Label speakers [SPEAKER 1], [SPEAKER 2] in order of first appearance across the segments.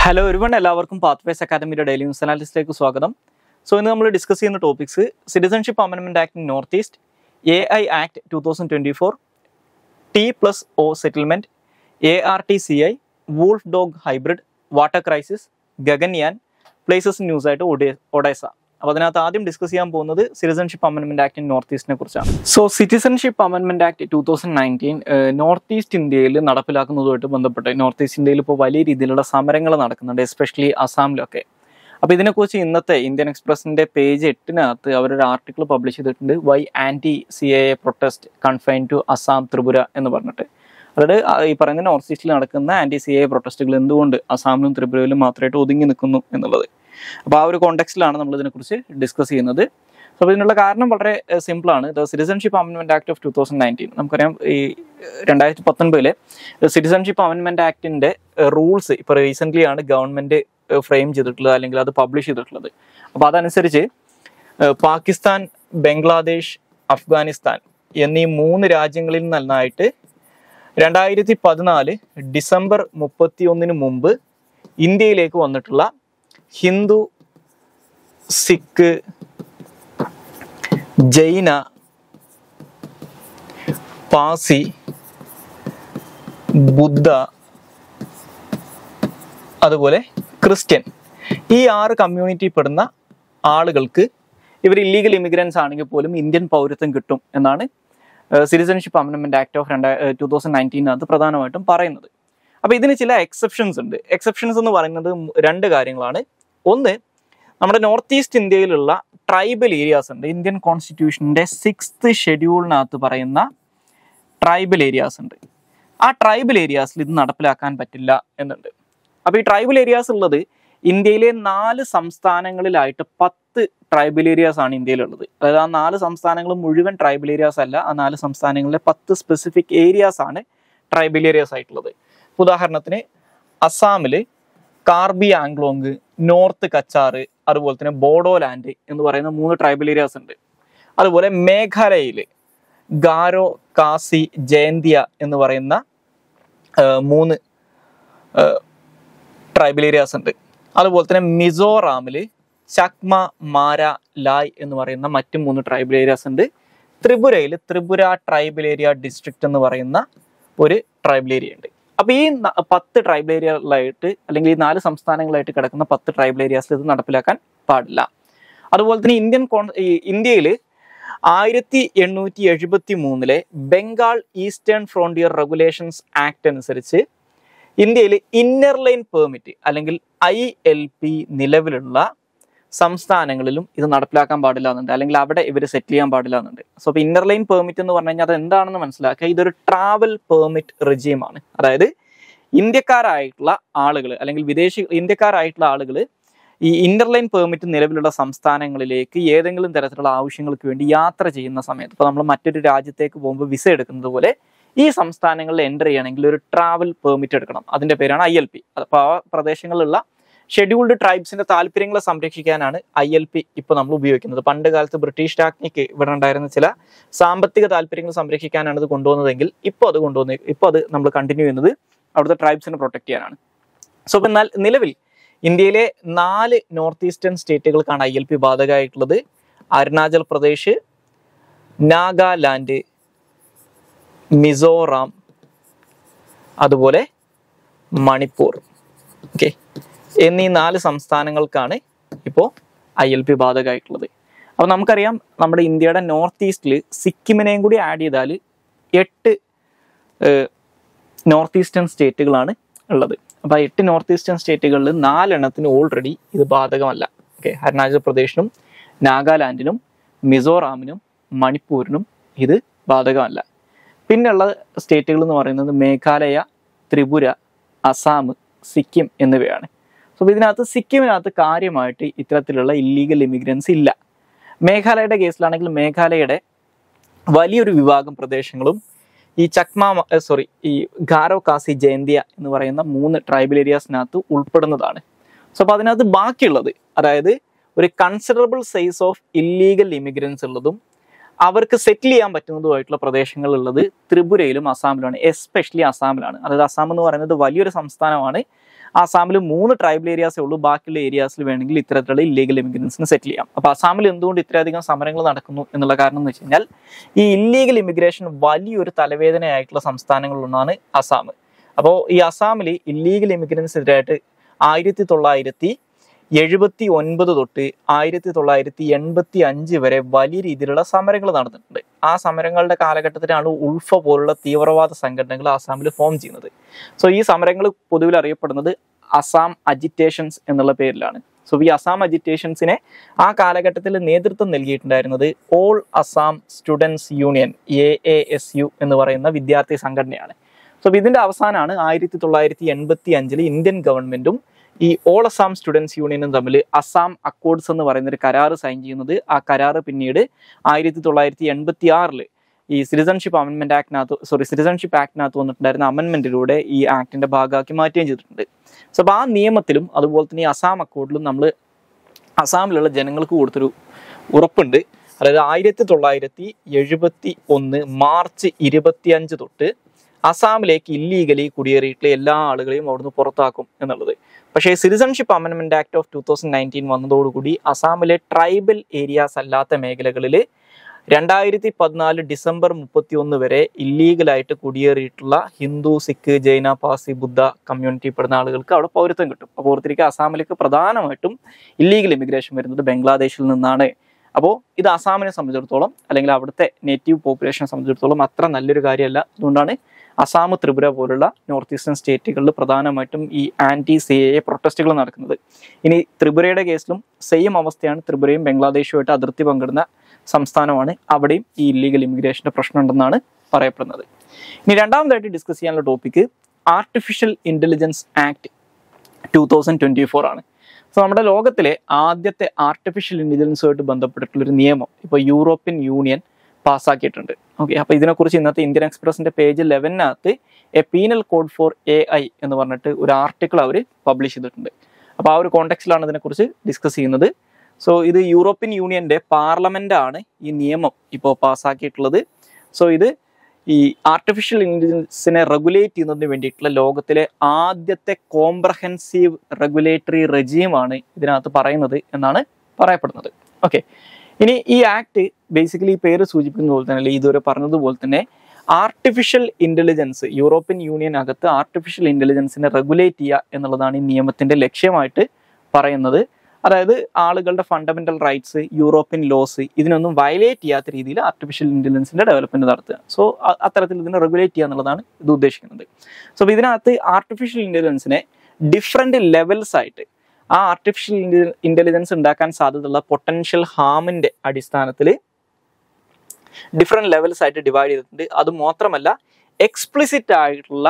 [SPEAKER 1] hello ഒരുവൺ എല്ലാവർക്കും pathways അക്കാദമിയുടെ daily news അനാലിസ്റ്റിലേക്ക് സ്വാഗതം സോ ഇന്ന് നമ്മൾ ഡിസ്കസ് ചെയ്യുന്ന ടോപ്പിക്സ് സിറ്റിസൺഷിപ്പ് അമെൻമെന്റ് act in north east A I act two thousand twenty four T plus O settlement A R T C I wolf dog hybrid water crisis Gaganyaan places news ആയിട്ട് ഒഡേ ഒഡേസ അപ്പോൾ അതിനകത്ത് ആദ്യം ഡിസ്കസ് ചെയ്യാൻ പോകുന്നത് സിറ്റിസൺഷിപ്പ് അമെൻമെന്റ് ആക്ട് ഇൻ നോർത്ത് ഈസ്റ്റിനെ കുറിച്ചാണ് സോ സിറ്റിസൺഷിപ്പ് അമെൻമെന്റ് act two thousand nineteen north east ഇന്ത്യയിൽ നടപ്പിലാക്കുന്നതുമായിട്ട് ബന്ധപ്പെട്ട് നോർത്ത് ഈസ്റ്റ് ഇന്ത്യയിൽ ഇപ്പോൾ വലിയ രീതിയിലുള്ള സമരങ്ങൾ നടക്കുന്നുണ്ട് എസ്പെഷ്യലി അസാമിലൊക്കെ അപ്പോൾ ഇതിനെക്കുറിച്ച് ഇന്നത്തെ ഇന്ത്യൻ എക്സ്പ്രസിന്റെ പേജ് എട്ടിനകത്ത് അവരൊരു ആർട്ടിക്കിൾ പബ്ലിഷ് ചെയ്തിട്ടുണ്ട് why anti C A protest confine to Assam Tripura എന്ന് പറഞ്ഞിട്ട് അതായത് ആ ഈ പറയുന്ന നോർത്ത് ഈസ്റ്റിൽ നടക്കുന്ന ആന്റി സി എ പ്രൊട്ടസ്റ്റുകൾ എന്തുകൊണ്ട് അസാമിലും ത്രിപുരയിലും മാത്രമായിട്ട് ഒതുങ്ങി നിൽക്കുന്നു എന്നുള്ളത് അപ്പോൾ ആ ഒരു കോണ്ടെക്സ്റ്റിലാണ് നമ്മൾ ഇതിനെക്കുറിച്ച് ഡിസ്കസ് ചെയ്യുന്നത് അപ്പോൾ ഇതിനുള്ള കാരണം വളരെ സിമ്പിൾ ആണ് ദ സിറ്റിസൺഷിപ്പ് അമെൻമെന്റ് act of two thousand nineteen നമുക്കറിയാം ഈ രണ്ടായിരത്തി പത്തൊൻപതിലെ സിറ്റിസൺഷിപ്പ് അമെൻമെന്റ് ആക്ടിന്റെ റൂൾസ് ഇപ്പോൾ റീസെന്റ് ആണ് ഗവൺമെന്റ് ഫ്രെയിം ചെയ്തിട്ടുള്ളത് അല്ലെങ്കിൽ അത് പബ്ലിഷ് ചെയ്തിട്ടുള്ളത് അപ്പോൾ അതനുസരിച്ച് ഏഹ് പാകിസ്ഥാൻ ബംഗ്ലാദേശ് അഫ്ഗാനിസ്ഥാൻ എന്നീ മൂന്ന് രാജ്യങ്ങളിൽ നിന്നായിട്ട് രണ്ടായിരത്തി പതിനാല് ഡിസംബർ മുപ്പത്തി ഒന്നിന് മുമ്പ് ഇന്ത്യയിലേക്ക് വന്നിട്ടുള്ള ഹിന്ദു സിഖ് ജൈന പാസി ബുദ്ധ അതുപോലെ ക്രിസ്ത്യൻ ഈ ആറ് കമ്മ്യൂണിറ്റി പെടുന്ന ആളുകൾക്ക് ഇവർ ഇല്ലീഗൽ ഇമിഗ്രൻസ് ആണെങ്കിൽ പോലും ഇന്ത്യൻ പൗരത്വം കിട്ടും എന്നാണ് സിറ്റിസൺഷിപ്പ് അമെൻമെന്റ് ആക്ട് ഓഫ് രണ്ടാ ടൂ തൗസൻഡ് നയൻറ്റീനകത്ത് പ്രധാനമായിട്ടും പറയുന്നത് അപ്പോൾ ഇതിന് ചില എക്സെപ്ഷൻസ് ഉണ്ട് എക്സെപ്ഷൻസ് എന്ന് പറയുന്നത് രണ്ട് കാര്യങ്ങളാണ് ഒന്ന് നമ്മുടെ നോർത്ത് ഈസ്റ്റ് ഇന്ത്യയിലുള്ള ട്രൈബൽ ഏരിയാസ് ഉണ്ട് ഇന്ത്യൻ കോൺസ്റ്റിറ്റ്യൂഷന്റെ സിക്സ്ത് ഷെഡ്യൂളിനകത്ത് പറയുന്ന ട്രൈബൽ ഏരിയാസ് ഉണ്ട് ആ ട്രൈബൽ ഏരിയാസിൽ ഇത് നടപ്പിലാക്കാൻ പറ്റില്ല എന്നുണ്ട് അപ്പോൾ ഈ ട്രൈബൽ ഏരിയാസ് ഉള്ളത് ഇന്ത്യയിലെ നാല് സംസ്ഥാനങ്ങളിലായിട്ട് പത്ത് ട്രൈബൽ ഏരിയാസ് ആണ് ഇന്ത്യയിലുള്ളത് അതായത് ആ നാല് സംസ്ഥാനങ്ങൾ മുഴുവൻ ട്രൈബൽ ഏരിയാസ് അല്ല ആ നാല് സംസ്ഥാനങ്ങളിലെ പത്ത് സ്പെസിഫിക് ഏരിയാസ് ആണ് ട്രൈബൽ ഏരിയാസ് ആയിട്ടുള്ളത് ഉദാഹരണത്തിന് അസാമിൽ കാർബി ആംഗ്ലോങ് നോർത്ത് കച്ചാറ് അതുപോലെ തന്നെ ബോഡോലാൻഡ് എന്ന് പറയുന്ന മൂന്ന് ട്രൈബൽ ഏരിയാസ് ഉണ്ട് അതുപോലെ മേഘാലയയിൽ ഗാരോ കാസി ജയന്തിയ എന്ന് പറയുന്ന ആ, മൂന്ന് ട്രൈബൽ ഏരിയാസ് ഉണ്ട് അതുപോലെ തന്നെ മിസോറാമിൽ ചക്മ മാര ലായ് എന്ന് പറയുന്ന മറ്റു മൂന്ന് ട്രൈബൽ ഏരിയാസ് ഉണ്ട് ത്രിപുരയിൽ ത്രിപുര ട്രൈബൽ ഏരിയ ഡിസ്ട്രിക്റ്റ് എന്ന് പറയുന്ന ഒരു ട്രൈബൽ ഏരിയ ഉണ്ട് അപ്പോൾ ഈ ന- പത്ത് ട്രൈബൽ ഏരിയകളായിട്ട് അല്ലെങ്കിൽ ഈ നാല് സംസ്ഥാനങ്ങളായിട്ട് കിടക്കുന്ന പത്ത് ട്രൈബൽ ഏരിയാസിൽ ഇത് നടപ്പിലാക്കാൻ പാടില്ല അതുപോലെ തന്നെ ഇന്ത്യൻ കോൺ ഈ ഇന്ത്യയിൽ ആയിരത്തി എണ്ണൂറ്റി എഴുപത്തി മൂന്നിലെ Bengal eastern frontier regulations act അനുസരിച്ച് ഇന്ത്യയിൽ ഇന്നർ ലൈൻ പെർമിറ്റ് അല്ലെങ്കിൽ ഐ എൽ പി നിലവിലുള്ള സംസ്ഥാനങ്ങളിലും ഇത് നടപ്പിലാക്കാൻ പാടില്ല എന്നുണ്ട് അല്ലെങ്കിൽ അവിടെ ഇവർ സെറ്റിൽ ചെയ്യാൻ പാടില്ല എന്നുണ്ട് സോ അപ്പോൾ ഇന്നർ ലൈൻ പെർമിറ്റ് എന്ന് പറഞ്ഞു കഴിഞ്ഞാൽ അത് എന്താണെന്ന് മനസ്സിലാക്കുക ഇതൊരു ട്രാവൽ പെർമിറ്റ് റിജീമാണ് അതായത് ഇന്ത്യക്കാരായിട്ടുള്ള ആളുകൾ അല്ലെങ്കിൽ വിദേശി ഇന്ത്യക്കാരായിട്ടുള്ള ആളുകൾ ഈ ഇന്നർ ലൈൻ പെർമിറ്റ് നിലവിലുള്ള സംസ്ഥാനങ്ങളിലേക്ക് ഏതെങ്കിലും തരത്തിലുള്ള ആവശ്യങ്ങൾക്ക് വേണ്ടി യാത്ര ചെയ്യുന്ന സമയത്ത് ഇപ്പോൾ നമ്മൾ മറ്റൊരു രാജ്യത്തേക്ക് പോകുമ്പോൾ വിസ എടുക്കുന്നത് പോലെ ഈ സംസ്ഥാനങ്ങളിൽ എൻ്റർ ചെയ്യണമെങ്കിൽ ഒരു ട്രാവൽ പെർമിറ്റ് എടുക്കണം അതിന്റെ പേരാണ് ഐ എൽ പി അപ്പോൾ ആ പ്രദേശങ്ങളിലുള്ള ഷെഡ്യൂൾഡ് ട്രൈബ്സിന്റെ താല്പര്യങ്ങളെ സംരക്ഷിക്കാനാണ് ഐ എൽ പി ഇപ്പോൾ നമ്മൾ ഉപയോഗിക്കുന്നത് പണ്ട് കാലത്ത് ബ്രിട്ടീഷ് രാജ്ഞിക്ക് ഇവിടെ ഉണ്ടായിരുന്ന ചില സാമ്പത്തിക താല്പര്യങ്ങൾ സംരക്ഷിക്കാനാണ് ഇത് കൊണ്ടുവന്നതെങ്കിൽ ഇപ്പോൾ അത് കൊണ്ടുവന്ന് ഇപ്പോൾ അത് നമ്മൾ കണ്ടിന്യൂ ചെയ്യുന്നത് അവിടുത്തെ ട്രൈബ്സിനെ പ്രൊട്ടക്ട് ചെയ്യാനാണ് സോ ഇപ്പം എന്നാൽ നിലവിൽ ഇന്ത്യയിലെ നാല് നോർത്ത് ഈസ്റ്റേൺ സ്റ്റേറ്റുകൾക്കാണ് ഐ എൽ പി ബാധകമായിട്ടുള്ളത് അരുണാചൽ പ്രദേശ് നാഗാലാൻഡ് മിസോറാം അതുപോലെ മണിപ്പൂർ ഓക്കെ എന്നീ നാല് സംസ്ഥാനങ്ങൾക്കാണ് ഇപ്പോൾ ഐ എൽ പി ബാധകമായിട്ടുള്ളത് അപ്പോൾ നമുക്കറിയാം നമ്മുടെ ഇന്ത്യയുടെ നോർത്ത് ഈസ്റ്റിൽ സിക്കിമിനെയും കൂടി ആഡ് ചെയ്താൽ എട്ട് നോർത്ത് ഈസ്റ്റേൺ സ്റ്റേറ്റുകളാണ് ഉള്ളത് അപ്പോൾ ആ എട്ട് നോർത്ത് ഈസ്റ്റേൺ സ്റ്റേറ്റുകളിൽ നാലെണ്ണത്തിന് ഓൾറെഡി ഇത് ബാധകമല്ല ഓക്കെ അരുണാചൽ പ്രദേശിനും നാഗാലാൻഡിനും മിസോറാമിനും മണിപ്പൂരിനും ഇത് ബാധകമല്ല പിന്നെയുള്ള സ്റ്റേറ്റുകൾ എന്ന് പറയുന്നത് മേഘാലയ ത്രിപുര അസാം സിക്കിം എന്നിവയാണ് സോ ഇതിനകത്ത് സിക്കിമിനകത്ത് കാര്യമായിട്ട് ഇത്തരത്തിലുള്ള ഇല്ലീഗൽ ഇമിഗ്രൻസ് ഇല്ല മേഘാലയയുടെ കേസിലാണെങ്കിൽ മേഘാലയയുടെ വലിയൊരു വിഭാഗം പ്രദേശങ്ങളും ഈ ചക്മ സോറി ഈ ഗാരോ കാസി ജയന്തിയ എന്ന് പറയുന്ന മൂന്ന് ട്രൈബൽ ഏരിയാസിനകത്ത് ഉൾപ്പെടുന്നതാണ് സോ അപ്പോൾ അതിനകത്ത് ബാക്കിയുള്ളത് അതായത് ഒരു considerable size of illegal immigrants ഉള്ളതും അവർക്ക് സെറ്റിൽ ചെയ്യാൻ പറ്റുന്നതുമായിട്ടുള്ള പ്രദേശങ്ങളുള്ളത് ത്രിപുരയിലും അസാമിലുമാണ് എസ്പെഷ്യലി അസാമിലാണ് അതായത് അസാം എന്ന് പറയുന്നത് വലിയൊരു സംസ്ഥാനമാണ് ആസാമിൽ മൂന്ന് ട്രൈബൽ ഏരിയാസേ ഉള്ളൂ ബാക്കിയുള്ള ഏരിയാസിൽ വേണമെങ്കിൽ ഇത്തരത്തിലുള്ള ഇല്ലീഗൽ ഇമിഗ്രൻസിന് സെറ്റിൽ ചെയ്യാം അപ്പോൾ അസാമിൽ എന്തുകൊണ്ട് ഇത്രയധികം സമരങ്ങൾ നടക്കുന്നു എന്നുള്ള കാരണം എന്ന് വെച്ച് കഴിഞ്ഞാൽ ഈ ഇല്ലീഗൽ ഇമിഗ്രേഷൻ വലിയൊരു തലവേദനയായിട്ടുള്ള സംസ്ഥാനങ്ങളിലൊന്നാണ് അസാം അപ്പോൾ ഈ അസാമിൽ ഇല്ലീഗൽ ഇമിഗ്രൻസിനെതിരായിട്ട് ആയിരത്തി തൊള്ളായിരത്തി എഴുപത്തി ഒൻപത് തൊട്ട് ആയിരത്തി തൊള്ളായിരത്തി എൺപത്തി അഞ്ച് വരെ വലിയ രീതിയിലുള്ള സമരങ്ങൾ നടന്നിട്ടുണ്ട് ആ സമരങ്ങളുടെ കാലഘട്ടത്തിലാണ് ഉൾഫ പോലുള്ള തീവ്രവാദ സംഘടനകൾ ആസാമിൽ ഫോം ചെയ്യുന്നത് സോ ഈ സമരങ്ങൾ പൊതുവിൽ അറിയപ്പെടുന്നത് അസാം അജിറ്റേഷൻസ് എന്നുള്ള പേരിലാണ് സോ ഈ അസാം അജിറ്റേഷൻസിനെ ആ കാലഘട്ടത്തിൽ നേതൃത്വം നൽകിയിട്ടുണ്ടായിരുന്നത് all Assam students union A A S U എന്ന് പറയുന്ന വിദ്യാർത്ഥി സംഘടനയാണ് സോ ഇതിന്റെ അവസാനമാണ് ആയിരത്തി തൊള്ളായിരത്തി എൺപത്തി അഞ്ചിൽ ഇന്ത്യൻ ഗവൺമെന്റും ഈ ഓൾ അസാം സ്റ്റുഡൻസ് യൂണിയനും തമ്മിൽ അസാം അക്കോർഡ്സ് എന്ന് പറയുന്ന ഒരു കരാർ സൈൻ ചെയ്യുന്നത് ആ കരാർ പിന്നീട് ആയിരത്തി തൊള്ളായിരത്തി എൺപത്തി ആറില് ഈ സിറ്റിസൺഷിപ്പ് അമെന്റ്മെന്റ് ആക്ടിനകത്ത് സോറി സിറ്റിസൺഷിപ്പ് ആക്ടിനകത്ത് വന്നിട്ടുണ്ടായിരുന്ന അമെന്റ്മെന്റിലൂടെ ഈ ആക്ടിന്റെ ഭാഗമാക്കി മാറ്റുകയും ചെയ്തിട്ടുണ്ട് സോ അപ്പോൾ ആ നിയമത്തിലും അതുപോലെ തന്നെ ഈ അസാം അക്കോർഡിലും നമ്മൾ അസാമിലുള്ള ജനങ്ങൾക്ക് കൊടുത്തൊരു ഉറപ്പുണ്ട് അതായത് ആയിരത്തി തൊള്ളായിരത്തി എഴുപത്തി ഒന്ന് മാർച്ച് ഇരുപത്തിയഞ്ച് തൊട്ട് അസാമിലേക്ക് ഇല്ലീഗലി കുടിയേറിയിട്ടുള്ള എല്ലാ ആളുകളെയും അവിടുന്ന് പുറത്താക്കും എന്നുള്ളത് പക്ഷേ സിറ്റിസൺഷിപ്പ് അമെൻമെന്റ് act of two thousand nineteen വന്നതോടുകൂടി അസാമിലെ ട്രൈബൽ ഏരിയാസ് അല്ലാത്ത മേഖലകളിൽ രണ്ടായിരത്തി പതിനാല് ഡിസംബർ മുപ്പത്തി ഒന്ന് വരെ ഇല്ലീഗലായിട്ട് കുടിയേറിയിട്ടുള്ള ഹിന്ദു സിഖ് ജൈന പാസി ബുദ്ധ കമ്മ്യൂണിറ്റി പെടുന്ന ആളുകൾക്ക് അവിടെ പൗരത്വം കിട്ടും അപ്പോൾ ഓർത്തിരിക്കുക അസാമിലേക്ക് പ്രധാനമായിട്ടും ഇല്ലീഗൽ ഇമിഗ്രേഷൻ വരുന്നത് ബംഗ്ലാദേശിൽ നിന്നാണ് അപ്പോൾ ഇത് അസാമിനെ സംബന്ധിച്ചിടത്തോളം അല്ലെങ്കിൽ അവിടുത്തെ നേറ്റീവ് പോപ്പുലേഷനെ സംബന്ധിച്ചിടത്തോളം അത്ര നല്ലൊരു കാര്യമല്ല അതുകൊണ്ടാണ് അസാം ത്രിപുര പോലുള്ള നോർത്ത് ഈസ്റ്റേൺ സ്റ്റേറ്റുകളിൽ പ്രധാനമായിട്ടും ഈ ആന്റി സി എ പ്രൊട്ടസ്റ്റുകൾ നടക്കുന്നത് ഇനി ത്രിപുരയുടെ കേസിലും സെയിം അവസ്ഥയാണ് ത്രിപുരയും ബംഗ്ലാദേശുമായിട്ട് അതിർത്തി പങ്കിടുന്ന സംസ്ഥാനമാണ് അവിടെയും ഈ ഇല്ലീഗൽ ഇമിഗ്രേഷന്റെ പ്രശ്നം ഉണ്ടെന്നാണ് പറയപ്പെടുന്നത് ഇനി രണ്ടാമതായിട്ട് ഡിസ്കസ് ചെയ്യാനുള്ള topic artificial intelligence act two thousand twenty four ആണ് സോ നമ്മുടെ ലോകത്തിലെ ആദ്യത്തെ ആർട്ടിഫിഷ്യൽ ഇന്റലിജൻസുമായിട്ട് ബന്ധപ്പെട്ടിട്ടുള്ള ഒരു നിയമം ഇപ്പോൾ യൂറോപ്യൻ യൂണിയൻ പാസ്സാക്കിയിട്ടുണ്ട് ഓക്കെ അപ്പോൾ ഇതിനെക്കുറിച്ച് ഇന്നത്തെ ഇന്ത്യൻ എക്സ്പ്രസിന്റെ പേജ് ലെവനകത്ത് A penal code for A I എന്ന് പറഞ്ഞിട്ട് ഒരു ആർട്ടിക്കിൾ അവർ പബ്ലിഷ് ചെയ്തിട്ടുണ്ട് അപ്പോൾ ആ ഒരു കോണ്ടെക്സ്റ്റിലാണ് ഇതിനെക്കുറിച്ച് ഡിസ്കസ് ചെയ്യുന്നത് സോ ഇത് യൂറോപ്യൻ യൂണിയന്റെ പാർലമെന്റ് ആണ് ഈ നിയമം ഇപ്പോൾ പാസ്സാക്കിയിട്ടുള്ളത് സോ ഇത് ഈ ആർട്ടിഫിഷ്യൽ ഇന്റലിജൻസിനെ റെഗുലേറ്റ് ചെയ്യുന്നതിന് വേണ്ടിയിട്ടുള്ള ലോകത്തിലെ ആദ്യത്തെ കോംപ്രഹെൻസീവ് റെഗുലേറ്ററി റെജീമാണ് ഇതിനകത്ത് പറയുന്നത് എന്നാണ് പറയപ്പെടുന്നത് ഓക്കെ ഇനി ഈ ആക്ട് ബേസിക്കലി പേര് സൂചിപ്പിക്കുന്ന പോലെ തന്നെ അല്ലെങ്കിൽ ഇതുവരെ പറഞ്ഞതുപോലെ തന്നെ ആർട്ടിഫിഷ്യൽ ഇന്റലിജൻസ് യൂറോപ്യൻ യൂണിയൻ അകത്ത് ആർട്ടിഫിഷ്യൽ ഇന്റലിജൻസിനെ റെഗുലേറ്റ് ചെയ്യുക എന്നുള്ളതാണ് ഈ നിയമത്തിന്റെ ലക്ഷ്യമായിട്ട് പറയുന്നത് അതായത് ആളുകളുടെ ഫണ്ടമെന്റൽ റൈറ്റ്സ് യൂറോപ്യൻ ലോസ് ഇതിനൊന്നും വയലേറ്റ് ചെയ്യാത്ത രീതിയിൽ ആർട്ടിഫിഷ്യൽ ഇന്റലിജൻസിന്റെ ഡെവലപ്മെന്റ് നടത്തുക സോ അത്തരത്തിൽ ഇതിനെ റെഗുലേറ്റ് ചെയ്യുക എന്നുള്ളതാണ് ഇത് ഉദ്ദേശിക്കുന്നത് സോ ഇതിനകത്ത് ആർട്ടിഫിഷ്യൽ ഇന്റലിജൻസിനെ ഡിഫറെന്റ് ലെവൽസ് ആയിട്ട് ആ ആർട്ടിഫിഷ്യൽ ഇന്റലിജൻസ് ഉണ്ടാക്കാൻ സാധ്യതയുള്ള പൊട്ടൻഷ്യൽ ഹാമിന്റെ അടിസ്ഥാനത്തിൽ ഡിഫറെന്റ് ലെവൽസ് ആയിട്ട് ഡിവൈഡ് ചെയ്തിട്ടുണ്ട് അത് മാത്രമല്ല എക്സ്പ്ലിസിറ്റ് ആയിട്ടുള്ള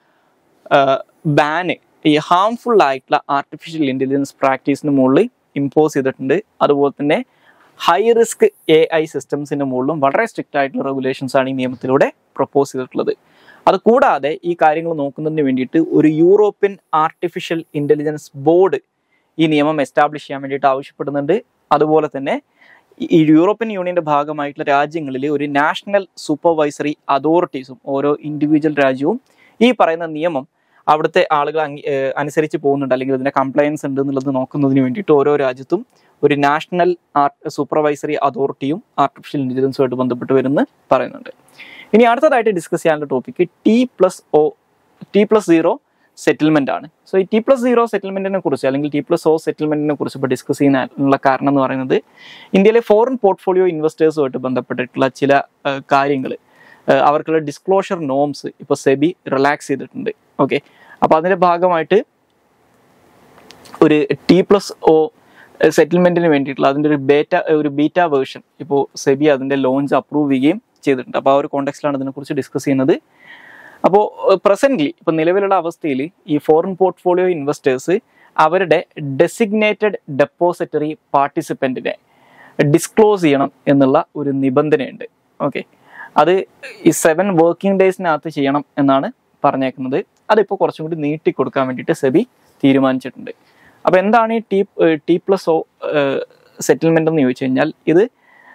[SPEAKER 1] ബാന് ഈ ഹാംഫുൾ ആയിട്ടുള്ള ആർട്ടിഫിഷ്യൽ ഇന്റലിജൻസ് പ്രാക്ടീസിന് മുകളിൽ ഇമ്പോസ് ചെയ്തിട്ടുണ്ട് അതുപോലെ തന്നെ ഹൈ റിസ്ക് എ ഐ സിസ്റ്റംസിന്റെ മുകളിലും വളരെ സ്ട്രിക്റ്റ് ആയിട്ടുള്ള റെഗുലേഷൻസ് ആണ് ഈ നിയമത്തിലൂടെ പ്രപ്പോസ് ചെയ്തിട്ടുള്ളത് അത് കൂടാതെ ഈ കാര്യങ്ങൾ നോക്കുന്നതിന് വേണ്ടിയിട്ട് ഒരു യൂറോപ്യൻ ആർട്ടിഫിഷ്യൽ ഇന്റലിജൻസ് ബോർഡ് ഈ നിയമം എസ്റ്റാബ്ലിഷ് ചെയ്യാൻ വേണ്ടിയിട്ട് ആവശ്യപ്പെടുന്നുണ്ട് അതുപോലെ തന്നെ ഈ യൂറോപ്യൻ യൂണിയന്റെ ഭാഗമായിട്ടുള്ള രാജ്യങ്ങളിൽ ഒരു നാഷണൽ സൂപ്പർവൈസറി അതോറിറ്റീസും ഓരോ ഇൻഡിവിജ്വൽ രാജ്യവും ഈ പറയുന്ന നിയമം അവിടുത്തെ ആളുകൾ അംഗീ- ഏഹ് അനുസരിച്ച് പോകുന്നുണ്ട് അല്ലെങ്കിൽ ഇതിന്റെ കംപ്ലയൻസ് ഉണ്ട് എന്നുള്ളത് നോക്കുന്നതിന് വേണ്ടിയിട്ട് ഓരോ രാജ്യത്തും ഒരു നാഷണൽ സൂപ്പർവൈസറി അതോറിറ്റിയും ആർട്ടിഫിഷ്യൽ ഇന്റലിജൻസുമായിട്ട് ബന്ധപ്പെട്ട് വരുമെന്ന് പറയുന്നുണ്ട് ഇനി അടുത്തതായിട്ട് ഡിസ്കസ് ചെയ്യാനുള്ള topic T plus O T plus zero settlement ആണ് സോ ഈ ടി പ്ലസ് സീറോ സെറ്റിൽമെന്റിനെ കുറിച്ച് അല്ലെങ്കിൽ ടി പ്ലസ് ഒ സെറ്റിൽമെന്റിനെ കുറിച്ച് ഇപ്പോൾ ഡിസ്കസ് ചെയ്യാനുള്ള കാരണം എന്ന് പറയുന്നത് ഇന്ത്യയിലെ ഫോറിൻ പോർട്ട്ഫോളിയോ ഇൻവെസ്റ്റേഴ്സുമായിട്ട് ബന്ധപ്പെട്ടിട്ടുള്ള ചില കാര്യങ്ങൾ അവർക്കുള്ള ഡിസ്ക്ലോഷർ നോംസ് ഇപ്പോൾ സെബി റിലാക്സ് ചെയ്തിട്ടുണ്ട് ഓക്കെ അപ്പോൾ അതിന്റെ ഭാഗമായിട്ട് ഒരു ടി പ്ലസ് ഒ സെറ്റിൽമെന്റിന് വേണ്ടിയിട്ടുള്ള അതിന്റെ ഒരു ബേറ്റ ഒരു ബീറ്റ വേർഷൻ ഇപ്പോൾ സെബി അതിന്റെ ലോഞ്ച് അപ്രൂവ് ചെയ്യുകയും ചെയ്തിട്ടുണ്ട് അപ്പോൾ ആ ഒരു കോണ്ടെക്സ്റ്റിലാണ് ഇതിനെക്കുറിച്ച് ഡിസ്കസ് ചെയ്യുന്നത് അപ്പോൾ പ്രസന്റ്ലി ഇപ്പോൾ നിലവിലുള്ള അവസ്ഥയിൽ ഈ ഫോറിൻ പോർട്ട്ഫോളിയോ ഇൻവെസ്റ്റേഴ്സ് അവരുടെ ഡെസിഗ്നേറ്റഡ് ഡെപ്പോസിറ്ററി പാർട്ടിസിപ്പൻറ്റിനെ ഡിസ്ക്ലോസ് ചെയ്യണം എന്നുള്ള ഒരു നിബന്ധനയുണ്ട് ഓക്കെ അത് ഈ സെവൻ വർക്കിംഗ് ഡേയ്സിനകത്ത് ചെയ്യണം എന്നാണ് പറഞ്ഞേക്കുന്നത് അതിപ്പോൾ കുറച്ചും കൂടി നീട്ടി കൊടുക്കാൻ വേണ്ടിയിട്ട് സെബി തീരുമാനിച്ചിട്ടുണ്ട് അപ്പോൾ എന്താണ് ഈ T T plus O settlement എന്ന് ചോദിച്ചു കഴിഞ്ഞാൽ ഇത്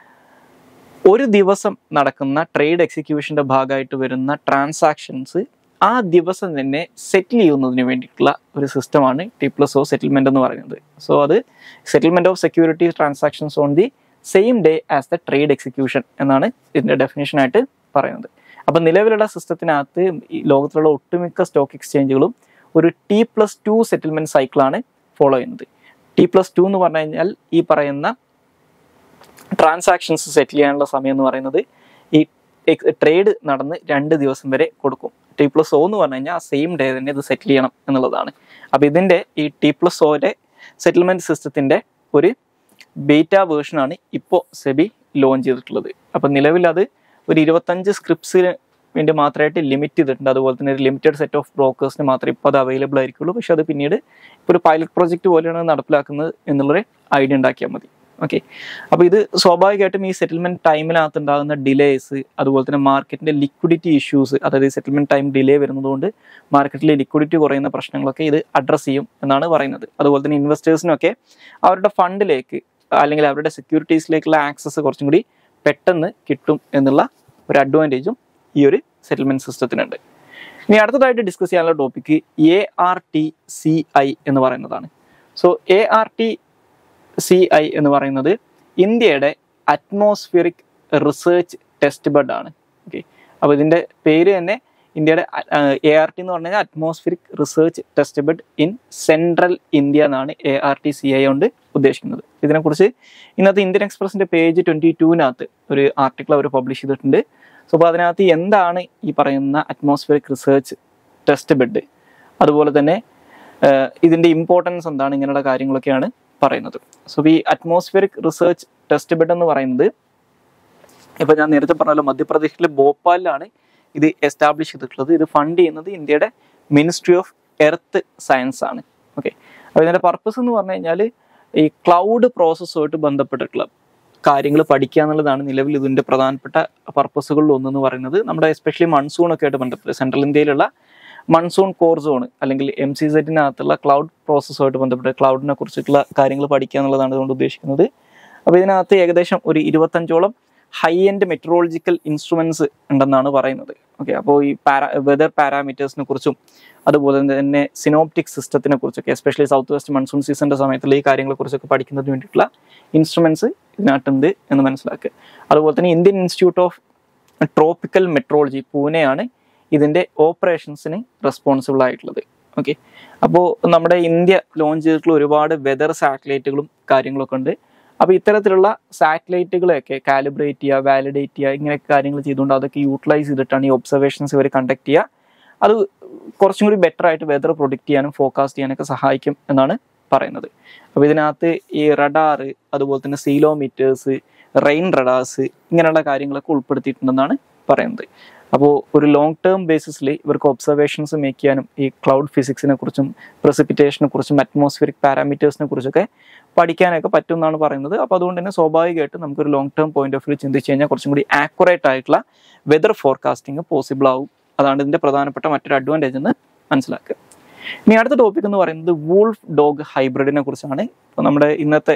[SPEAKER 1] ഒരു ദിവസം നടക്കുന്ന ട്രേഡ് എക്സിക്യൂഷന്റെ ഭാഗമായിട്ട് വരുന്ന ട്രാൻസാക്ഷൻസ് ആ ദിവസം തന്നെ സെറ്റിൽ ചെയ്യുന്നതിന് വേണ്ടിയിട്ടുള്ള ഒരു സിസ്റ്റമാണ് ടി പ്ലസ് ഒ സെറ്റിൽമെന്റ് എന്ന് പറയുന്നത് സോ അത് settlement of security transactions on the same day as the trade execution എന്നാണ് ഇതിന്റെ ഡെഫിനേഷൻ ആയിട്ട് പറയുന്നത് അപ്പം നിലവിലുള്ള സിസ്റ്റത്തിനകത്ത് ഈ ലോകത്തിലുള്ള ഒട്ടുമിക്ക സ്റ്റോക്ക് എക്സ്ചേഞ്ചുകളും ഒരു ടി പ്ലസ് ടു സെറ്റിൽമെന്റ് സൈക്കിളാണ് ഫോളോ ചെയ്യുന്നത് ടി പ്ലസ് ടു എന്ന് പറഞ്ഞു കഴിഞ്ഞാൽ ഈ പറയുന്ന ട്രാൻസാക്ഷൻസ് സെറ്റിൽ ചെയ്യാനുള്ള സമയം എന്ന് പറയുന്നത് ഈ ട്രേഡ് നടന്ന് രണ്ട് ദിവസം വരെ കൊടുക്കും ടി പ്ലസ് ഒ എന്ന് പറഞ്ഞു കഴിഞ്ഞാൽ ആ സെയിം ഡേ തന്നെ ഇത് സെറ്റിൽ ചെയ്യണം എന്നുള്ളതാണ് അപ്പോൾ ഇതിൻ്റെ ഈ ടി പ്ലസ് ഒയുടെ സെറ്റിൽമെന്റ് സിസ്റ്റത്തിൻ്റെ ഒരു ബീറ്റ വേർഷനാണ് ഇപ്പോൾ സെബി ലോഞ്ച് ചെയ്തിട്ടുള്ളത് അപ്പം നിലവിൽ അത് ഒരു ഇരുപത്തഞ്ച് സ്ക്രിപ്റ്റ്സിന് വേണ്ടി മാത്രമായിട്ട് ലിമിറ്റ് ചെയ്തിട്ടുണ്ട് അതുപോലെ തന്നെ ഒരു ലിമിറ്റഡ് സെറ്റ് ഓഫ് ബ്രോക്കേഴ്സിന് മാത്രമേ ഇപ്പോൾ അത് അവൈലബിൾ ആയിരിക്കുള്ളൂ പക്ഷെ അത് പിന്നീട് ഇപ്പോൾ ഒരു പൈലറ്റ് പ്രോജക്റ്റ് പോലെയാണ് നടപ്പിലാക്കുന്നത് എന്നുള്ളൊരു ഐഡിയ ഉണ്ടാക്കിയാൽ മതി ഓക്കെ അപ്പോൾ ഇത് സ്വാഭാവികമായിട്ടും ഈ സെറ്റിൽമെന്റ് ടൈമിനകത്ത് ഉണ്ടാകുന്ന ഡിലേസ് അതുപോലെ തന്നെ മാർക്കറ്റിന്റെ ലിക്വിഡിറ്റി ഇഷ്യൂസ് അതായത് സെറ്റിൽമെന്റ് ടൈം ഡിലേ വരുന്നതുകൊണ്ട് മാർക്കറ്റിലെ ലിക്വിഡിറ്റി കുറയുന്ന പ്രശ്നങ്ങളൊക്കെ ഇത് അഡ്രസ്സ് ചെയ്യും എന്നാണ് പറയുന്നത് അതുപോലെ തന്നെ ഇൻവെസ്റ്റേഴ്സിനൊക്കെ അവരുടെ ഫണ്ടിലേക്ക് അല്ലെങ്കിൽ അവരുടെ സെക്യൂരിറ്റീസിലേക്കുള്ള ആക്സസ് കുറച്ചും കൂടി പെട്ടെന്ന് കിട്ടും എന്നുള്ള ഒരു അഡ്വാൻറ്റേജും ഈ ഒരു സെറ്റിൽമെന്റ് സിസ്റ്റത്തിനുണ്ട് ഇനി അടുത്തതായിട്ട് ഡിസ്കസ് ചെയ്യാനുള്ള topic A R T C I എന്ന് പറയുന്നതാണ് so A R T C I എന്ന് പറയുന്നത് ഇന്ത്യയുടെ അറ്റ്മോസ്ഫിയറിക് റിസർച്ച് ടെസ്റ്റ് ബെഡ് ആണ് ഓക്കെ അപ്പോൾ ഇതിൻ്റെ പേര് തന്നെ ഇന്ത്യയുടെ എ ആർ ടി എന്ന് പറഞ്ഞു കഴിഞ്ഞാൽ atmospheric research test bed in central India എന്നാണ് A R T C I കൊണ്ട് ഉദ്ദേശിക്കുന്നത് ഇതിനെക്കുറിച്ച് ഇന്നത്തെ ഇന്ത്യൻ എക്സ്പ്രസിന്റെ പേജ് ട്വന്റി ടൂവിനകത്ത് ഒരു ആർട്ടിക്കിൾ അവർ പബ്ലിഷ് ചെയ്തിട്ടുണ്ട് സോ അപ്പോൾ അതിനകത്ത് എന്താണ് ഈ പറയുന്ന അറ്റ്മോസ്ഫിയറിക് റിസർച്ച് ടെസ്റ്റ് ബെഡ് അതുപോലെ തന്നെ ആഹ് ഇതിന്റെ ഇമ്പോർട്ടൻസ് എന്താണ് ഇങ്ങനെയുള്ള കാര്യങ്ങളൊക്കെയാണ് പറയുന്നത് സോ ഈ അറ്റ്മോസ്ഫിയറിക് റിസർച്ച് ടെസ്റ്റ് ബെഡ് എന്ന് പറയുന്നത് ഇപ്പൊ ഞാൻ നേരത്തെ പറഞ്ഞല്ലോ മധ്യപ്രദേശിലെ ഭോപ്പാലിലാണ് ഇത് എസ്റ്റാബ്ലിഷ് ചെയ്തിട്ടുള്ളത് ഇത് ഫണ്ട് ചെയ്യുന്നത് ഇന്ത്യയുടെ മിനിസ്ട്രി ഓഫ് എർത്ത് സയൻസ് ആണ് ഓക്കെ അപ്പോൾ ഇതിന്റെ പർപ്പസ് എന്ന് പറഞ്ഞു കഴിഞ്ഞാൽ ഈ ക്ലൗഡ് പ്രോസസ്സുമായിട്ട് ബന്ധപ്പെട്ടിട്ടുള്ള കാര്യങ്ങൾ പഠിക്കുക എന്നുള്ളതാണ് നിലവിൽ ഇതിന്റെ പ്രധാനപ്പെട്ട പർപ്പസുകളിൽ ഒന്നെന്ന് പറയുന്നത് നമ്മുടെ എസ്പെഷ്യലി മൺസൂൺ ഒക്കെ ആയിട്ട് ബന്ധപ്പെട്ട് സെൻട്രൽ ഇന്ത്യയിലുള്ള മൺസൂൺ കോർ സോൺ അല്ലെങ്കിൽ എം സി സെറ്റിനകത്തുള്ള ക്ലൗഡ് പ്രോസസ്സുമായിട്ട് ബന്ധപ്പെട്ട് ക്ലൗഡിനെ കുറിച്ചിട്ടുള്ള കാര്യങ്ങൾ പഠിക്കുക എന്നുള്ളതാണ് ഇതുകൊണ്ട് ഉദ്ദേശിക്കുന്നത് അപ്പോൾ ഇതിനകത്ത് ഏകദേശം ഒരു ഇരുപത്തഞ്ചോളം ഹൈ എൻഡ് മെട്രോളജിക്കൽ ഇൻസ്ട്രുമെന്റ്സ് ഉണ്ടെന്നാണ് പറയുന്നത് ഓക്കെ അപ്പോൾ ഈ പാരാ വെതർ പാരാമീറ്റേഴ്സിനെ കുറിച്ചും അതുപോലെ തന്നെ സിനോപ്റ്റിക് സിസ്റ്റത്തിനെ കുറിച്ചൊക്കെ എസ്പെഷ്യലി സൗത്ത് വെസ്റ്റ് മൺസൂൺ സീസണിന്റെ സമയത്തുള്ള ഈ കാര്യങ്ങളെ കുറിച്ചൊക്കെ പഠിക്കുന്നതിന് വേണ്ടിയിട്ടുള്ള ഇൻസ്ട്രുമെന്റ്സ് ഇതിനകത്തുണ്ട് എന്ന് മനസ്സിലാക്കുക അതുപോലെ തന്നെ Indian institute of tropical meteorology പൂനെയാണ് ഇതിന്റെ ഓപ്പറേഷൻസിന് റെസ്പോൺസിബിൾ ആയിട്ടുള്ളത് ഓക്കെ അപ്പോൾ നമ്മുടെ ഇന്ത്യ ലോഞ്ച് ചെയ്തിട്ടുള്ള ഒരുപാട് വെതർ സാറ്റലൈറ്റുകളും കാര്യങ്ങളൊക്കെ ഉണ്ട് അപ്പോൾ ഇത്തരത്തിലുള്ള സാറ്റലൈറ്റുകളെയൊക്കെ കാലിബ്രേറ്റ് ചെയ്യുക വാലിഡേറ്റ് ചെയ്യുക ഇങ്ങനെയൊക്കെ കാര്യങ്ങൾ ചെയ്തുകൊണ്ട് അതൊക്കെ യൂട്ടിലൈസ് ചെയ്തിട്ടാണ് ഈ ഒബ്സർവേഷൻസ് ഇവർ കണ്ടക്ട് ചെയ്യുക അത് കുറച്ചും കൂടി ബെറ്റർ ആയിട്ട് വെതർ പ്രൊഡിക്റ്റ് ചെയ്യാനും ഫോക്കാസ്റ്റ് ചെയ്യാനൊക്കെ സഹായിക്കും എന്നാണ് പറയുന്നത് അപ്പോൾ ഇതിനകത്ത് ഈ റഡാർ അതുപോലെ തന്നെ സീലോമീറ്റേഴ്സ് റെയിൻ റഡാർസ് ഇങ്ങനെയുള്ള കാര്യങ്ങളൊക്കെ ഉൾപ്പെടുത്തിയിട്ടുണ്ടെന്നാണ് പറയുന്നത് അപ്പോൾ ഒരു ലോങ് ടേം ബേസിസിൽ ഇവർക്ക് ഒബ്സർവേഷൻസ് മേക്ക് ചെയ്യാനും ഈ ക്ലൗഡ് ഫിസിക്സിനെ കുറിച്ചും പ്രസിപ്പിറ്റേഷനെ കുറിച്ചും അറ്റ്മോസ്ഫിയറിക് പാരാമീറ്റേഴ്സിനെ കുറിച്ചൊക്കെ പഠിക്കാനൊക്കെ പറ്റും എന്നാണ് പറയുന്നത് അപ്പോൾ അതുകൊണ്ട് തന്നെ സ്വാഭാവികമായിട്ടും നമുക്കൊരു long term point of view ചിന്തിച്ച് കഴിഞ്ഞാൽ കുറച്ചും കൂടി ആക്യുറേറ്റ് ആയിട്ടുള്ള വെതർ ഫോർകാസ്റ്റിംഗ് പോസിബിൾ ആവും അതാണ് ഇതിന്റെ പ്രധാനപ്പെട്ട മറ്റൊരു അഡ്വാൻറ്റേജ് എന്ന് മനസ്സിലാക്കുക ഇനി അടുത്ത ടോപ്പിക് എന്ന് പറയുന്നത് വൂൾഫ് ഡോഗ് ഹൈബ്രിഡിനെ കുറിച്ചാണ് ഇപ്പോൾ നമ്മുടെ ഇന്നത്തെ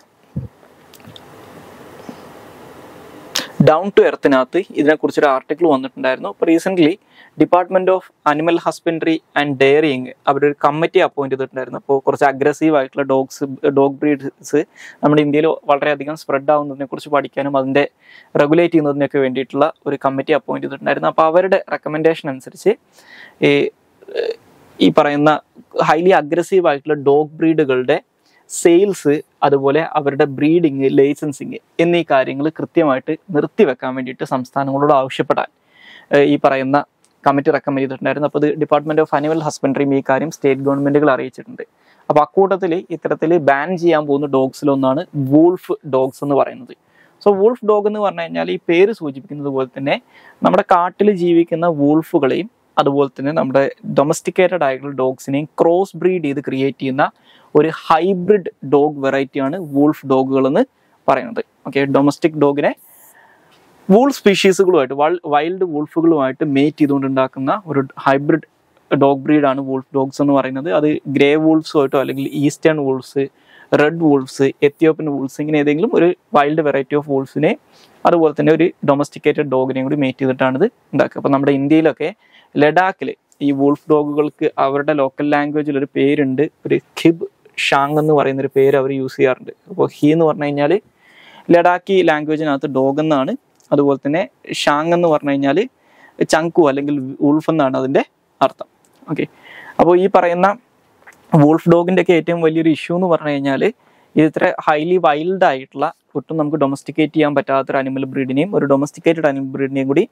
[SPEAKER 1] ഡൗൺ ടു എർത്തിനകത്ത് ഇതിനെക്കുറിച്ചൊരു ആർട്ടിക്കിൾ വന്നിട്ടുണ്ടായിരുന്നു അപ്പോൾ recently department of animal husbandry and dairying അവരൊരു കമ്മിറ്റി അപ്പോയിന്റ് ചെയ്തിട്ടുണ്ടായിരുന്നു അപ്പോൾ കുറച്ച് അഗ്രസീവ് ആയിട്ടുള്ള ഡോഗ്സ് ഡോഗ് ബ്രീഡ്സ് നമ്മുടെ ഇന്ത്യയിൽ വളരെയധികം സ്പ്രെഡ് ആവുന്നതിനെ കുറിച്ച് പഠിക്കാനും അതിൻ്റെ റെഗുലേറ്റ് ചെയ്യുന്നതിനൊക്കെ വേണ്ടിയിട്ടുള്ള ഒരു കമ്മിറ്റി അപ്പോയിന്റ് ചെയ്തിട്ടുണ്ടായിരുന്നു അപ്പോൾ അവരുടെ റെക്കമെൻഡേഷൻ അനുസരിച്ച് ഈ ഈ പറയുന്ന ഹൈലി അഗ്രസീവ് ആയിട്ടുള്ള ഡോഗ് ബ്രീഡുകളുടെ സെയിൽസ് അതുപോലെ അവരുടെ ബ്രീഡിങ് ലൈസൻസിങ് എന്നീ കാര്യങ്ങൾ കൃത്യമായിട്ട് നിർത്തിവെക്കാൻ വേണ്ടിയിട്ട് സംസ്ഥാനങ്ങളോട് ആവശ്യപ്പെടാൻ ഏഹ് ഈ പറയുന്ന കമ്മിറ്റി റെക്കമെൻഡ് ചെയ്തിട്ടുണ്ടായിരുന്നു അപ്പോൾ ഇത് ഡിപ്പാർട്ട്മെന്റ് ഓഫ് അനിമൽ ഹസ്ബൻഡറിയും ഈ കാര്യം സ്റ്റേറ്റ് ഗവൺമെന്റുകൾ അറിയിച്ചിട്ടുണ്ട് അപ്പോൾ അക്കൂട്ടത്തിൽ ഇത്തരത്തിൽ ബാൻ ചെയ്യാൻ പോകുന്ന ഡോഗ്സിലൊന്നാണ് വൂൾഫ് ഡോഗ്സ് എന്ന് പറയുന്നത് സോ വൂൾഫ് ഡോഗ് എന്ന് പറഞ്ഞു കഴിഞ്ഞാൽ ഈ പേര് സൂചിപ്പിക്കുന്നത് പോലെ തന്നെ നമ്മുടെ കാട്ടിൽ ജീവിക്കുന്ന വൂൾഫുകളെയും അതുപോലെ തന്നെ നമ്മുടെ ഡൊമസ്റ്റിക്കേറ്റഡ് ആയിട്ടുള്ള ഡോഗ്സിനെയും ക്രോസ് ബ്രീഡ് ചെയ്ത് ക്രിയേറ്റ് ചെയ്യുന്ന ഒരു ഹൈബ്രിഡ് ഡോഗ് വെറൈറ്റിയാണ് വൂൾഫ് ഡോഗുകൾ എന്ന് പറയുന്നത് ഓക്കെ ഡൊമസ്റ്റിക് ഡോഗിനെ വൂൾ സ്പീഷീസുകളുമായിട്ട് വൈൽഡ് വൂൾഫുകളുമായിട്ട് മേറ്റ് ചെയ്തുകൊണ്ടുണ്ടാക്കുന്ന ഒരു ഹൈബ്രിഡ് ഡോഗ് ബ്രീഡാണ് വൂൾഫ് ഡോഗ്സ് എന്ന് പറയുന്നത് അത് ഗ്രേ വൂൾഫ്സുമായിട്ടോ അല്ലെങ്കിൽ eastern wolves red wolves Ethiopian wolves ഇങ്ങനെ ഏതെങ്കിലും ഒരു വൈൽഡ് വെറൈറ്റി ഓഫ് വൂൾഫിനെ അതുപോലെ തന്നെ ഒരു ഡൊമസ്റ്റിക്കേറ്റഡ് ഡോഗിനെയും കൂടി മേറ്റ് ചെയ്തിട്ടാണ് ഇത് ഉണ്ടാക്കുക അപ്പോൾ നമ്മുടെ ഇന്ത്യയിലൊക്കെ ലഡാക്കിൽ ഈ വൂൾഫ് ഡോഗുകൾക്ക് അവരുടെ ലോക്കൽ ലാംഗ്വേജിൽ ഒരു പേരുണ്ട് ഒരു ഖിബ് ഷാങ് എന്ന് പറയുന്ന ഒരു പേര് അവർ യൂസ് ചെയ്യാറുണ്ട് അപ്പോൾ ഹി എന്ന് പറഞ്ഞു കഴിഞ്ഞാൽ ലഡാക്കി ലാംഗ്വേജിനകത്ത് ഡോഗ് എന്നാണ് അതുപോലെ തന്നെ ഷാങ് എന്ന് പറഞ്ഞു കഴിഞ്ഞാൽ ചങ്കു അല്ലെങ്കിൽ വൂൾഫ് എന്നാണ് അതിൻ്റെ അർത്ഥം ഓക്കെ അപ്പോൾ ഈ പറയുന്ന വൂൾഫ് ഡോഗിൻ്റെ ഒക്കെ ഏറ്റവും വലിയൊരു ഇഷ്യൂ എന്ന് പറഞ്ഞു കഴിഞ്ഞാൽ ഇത് ഇത്ര ഹൈലി വൈൽഡ് ആയിട്ടുള്ള ഒട്ടും നമുക്ക് ഡൊമസ്റ്റിക്കേറ്റ് ചെയ്യാൻ പറ്റാത്തൊരു അനിമൽ ബ്രീഡിനെയും ഒരു ഡൊമസ്റ്റിക്കേറ്റഡ് അനിമൽ ബ്രീഡിനെയും കൂടി